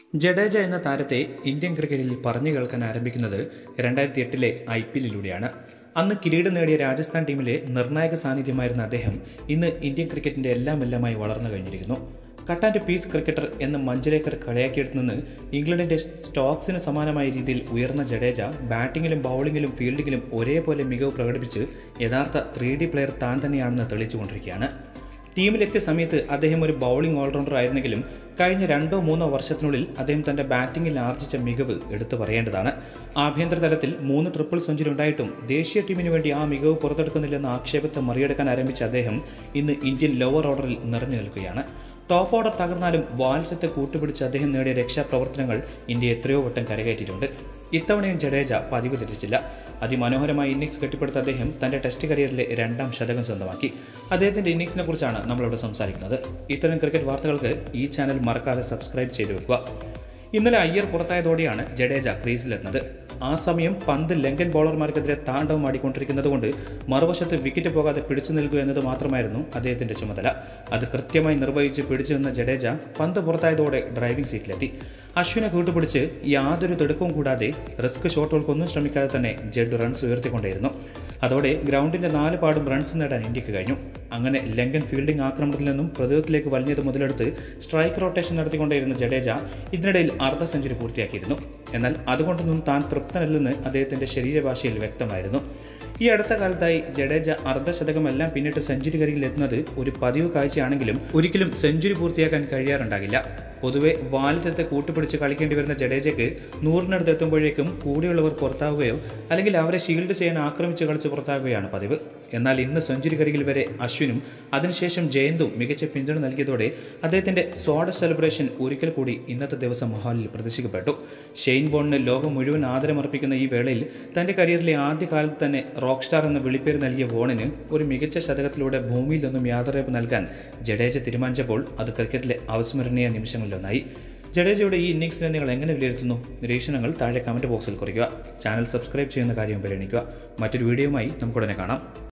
ജഡേജ എന്ന താരത്തെ ഇന്ത്യൻ ക്രിക്കറ്റിൽ പറഞ്ഞു കേൾക്കാൻ ആരംഭിക്കുന്നത് രണ്ടായിരത്തി എട്ടിലെ ഐ പി എല്ലിലൂടെയാണ് അന്ന് കിരീടം നേടിയ രാജസ്ഥാൻ ടീമിലെ നിർണായക സാന്നിധ്യമായിരുന്ന അദ്ദേഹം ഇന്ന് ഇന്ത്യൻ ക്രിക്കറ്റിന്റെ എല്ലാം എല്ലാമായി വളർന്നു കഴിഞ്ഞിരിക്കുന്നു കട്ട് ആൻഡ് പീസ് ക്രിക്കറ്റർ എന്ന മഞ്ജരേക്കർ കളിയാക്കിയെടുത്ത് നിന്ന് ഇംഗ്ലണ്ടിന്റെ സ്റ്റോക്സിന് സമാനമായ രീതിയിൽ ഉയർന്ന ജഡേജ ബാറ്റിങ്ങിലും ബൗളിങ്ങിലും ഫീൽഡിങ്ങിലും ഒരേപോലെ മികവ് പ്രകടിപ്പിച്ച് യഥാർത്ഥ ത്രീ ഡി പ്ലെയർ താൻ തന്നെയാണെന്ന് തെളിയിച്ചുകൊണ്ടിരിക്കുകയാണ് ടീമിലെത്തിയ സമയത്ത് അദ്ദേഹം ഒരു ബൗളിംഗ് ഓൾറൗണ്ടർ ആയിരുന്നെങ്കിലും കഴിഞ്ഞ രണ്ടോ മൂന്നോ വർഷത്തിനുള്ളിൽ അദ്ദേഹം തന്റെ ബാറ്റിംഗിൽ ആർജിച്ച മികവ് എടുത്തു പറയേണ്ടതാണ് ആഭ്യന്തര തലത്തിൽ മൂന്ന് ട്രിപ്പിൾ സെഞ്ചുറി ഉണ്ടായിട്ടും ദേശീയ ടീമിന് വേണ്ടി ആ മികവ് പുറത്തെടുക്കുന്നില്ലെന്ന ആക്ഷേപത്തെ മറികടക്കാൻ ആരംഭിച്ച അദ്ദേഹം ഇന്ന് ഇന്ത്യൻ ലോവർ ഓർഡറിൽ നിറഞ്ഞു നിൽക്കുകയാണ് ടോപ്പ് ഓർഡർ തകർന്നാലും വാത്സത്തെ കൂട്ടുപിടിച്ച് അദ്ദേഹം നേടിയ രക്ഷാപ്രവർത്തനങ്ങൾ ഇന്ത്യ എത്രയോ വട്ടം കരകയറ്റിയിട്ടുണ്ട് ഇത്തവണയും ജഡേജ പതിവ് തെറ്റിച്ചില്ല അതിമനോഹരമായ ഇന്നിംഗ്സ് കെട്ടിപ്പടുത്ത അദ്ദേഹം തന്റെ ടെസ്റ്റ് കരിയറിലെ രണ്ടാം ശതകം സ്വന്തമാക്കി അദ്ദേഹത്തിന്റെ ഇന്നിംഗ്സിനെ കുറിച്ചാണ് നമ്മളിവിടെ സംസാരിക്കുന്നത് ഇത്തരം ക്രിക്കറ്റ് വാർത്തകൾക്ക് ഈ ചാനൽ മറക്കാതെ സബ്സ്ക്രൈബ് ചെയ്തു വെക്കുക ഇന്നലെ അയ്യർ പുറത്തായതോടെയാണ് ജഡേജ ക്രീസിലെത്തുന്നത് ആ സമയം പന്ത് ലങ്കൻ ബൗളർമാർക്കെതിരെ താണ്ഡവം ആടിക്കൊണ്ടിരിക്കുന്നത് കൊണ്ട് മറുവശത്ത് വിക്കറ്റ് പോകാതെ പിടിച്ചു നിൽക്കുക എന്നത് മാത്രമായിരുന്നു അദ്ദേഹത്തിന്റെ ചുമതല അത് കൃത്യമായി നിർവഹിച്ച് പിടിച്ചു നിന്ന ജഡേജ പന്ത് പുറത്തായതോടെ ഡ്രൈവിംഗ് സീറ്റിലെത്തി അശ്വിനെ കൂട്ടുപിടിച്ച് യാതൊരു തിടുക്കവും കൂടാതെ റിസ്ക് ഷോട്ടുകൾക്കൊന്നും ശ്രമിക്കാതെ തന്നെ ജഡ് റൺസ് ഉയർത്തിക്കൊണ്ടേയിരുന്നു അതോടെ ഗ്രൗണ്ടിന്റെ നാല് പാടും റൺസ് നേടാൻ ഇന്ത്യക്ക് കഴിഞ്ഞു അങ്ങനെ ലങ്കൻ ഫീൽഡിംഗ് ആക്രമണത്തിൽ നിന്നും പ്രതിരോധത്തിലേക്ക് വലിഞ്ഞത് മുതലെടുത്ത് സ്ട്രൈക്ക് റൊട്ടേഷൻ നടത്തിക്കൊണ്ടേയിരുന്ന ജഡേജ ഇതിനിടയിൽ അർദ്ധ സെഞ്ചുറി പൂർത്തിയാക്കിയിരുന്നു എന്നാൽ അതുകൊണ്ടൊന്നും താൻ തൃപ്തനല്ലെന്ന് അദ്ദേഹത്തിന്റെ ശരീരഭാഷയിൽ വ്യക്തമായിരുന്നു ഈ അടുത്ത കാലത്തായി ജഡേജ അർദ്ധശതകമെല്ലാം പിന്നിട്ട് സെഞ്ചുറി കരികിൽ എത്തുന്നത് ഒരു പതിവ് കാഴ്ചയാണെങ്കിലും ഒരിക്കലും സെഞ്ചുറി പൂർത്തിയാക്കാൻ കഴിയാറുണ്ടാകില്ല പൊതുവെ വാലിറ്റത്തെ കൂട്ടുപിടിച്ച് കളിക്കേണ്ടി വരുന്ന ജഡേജയ്ക്ക് നൂറിനടുത്ത് എത്തുമ്പോഴേക്കും കൂടെയുള്ളവർ പുറത്താവുകയോ അല്ലെങ്കിൽ അവരെ ഷീൽഡ് ചെയ്യാൻ ആക്രമിച്ച് കളിച്ച് പുറത്താകുകയാണ് പതിവ് എന്നാൽ ഇന്ന് സെഞ്ചുറി കരികിൽ വരെ അശ്വിനും അതിനുശേഷം ജയന്തും മികച്ച പിന്തുണ നൽകിയതോടെ അദ്ദേഹത്തിന്റെ സ്വാഡ സെലിബ്രേഷൻ ഒരിക്കൽ കൂടി ഇന്നത്തെ ദിവസം മൊഹാലിൽ പ്രദർശിക്കപ്പെട്ടു ഷെയ്ൻ ബോണിന് ലോകം മുഴുവൻ ആദരമർപ്പിക്കുന്ന ഈ വേളയിൽ തന്റെ കരിയറിലെ ആദ്യകാലത്ത് തന്നെ റോക്ക് സ്റ്റാർ എന്ന വിളിപ്പേര് നൽകിയ വോണിന് ഒരു മികച്ച ശതകത്തിലൂടെ ഭൂമിയിൽ നിന്നും യാത്രയപ്പ് നൽകാൻ ജഡേജ തീരുമാനിച്ചപ്പോൾ അത് ക്രിക്കറ്റിലെ അവസ്മരണീയ നിമിഷങ്ങളിലൊന്നായി ജഡേജയുടെ ഈ ഇന്നിംഗ്സിനെ നിങ്ങൾ എങ്ങനെ വിലയിരുത്തുന്നു നിരീക്ഷണങ്ങൾ താഴെ കമന്റ് ബോക്സിൽ കുറിക്കുക ചാനൽ സബ്സ്ക്രൈബ് ചെയ്യുന്ന കാര്യം പരിഗണിക്കുക മറ്റൊരു വീഡിയോയുമായി നമുക്കുടനെ കാണാം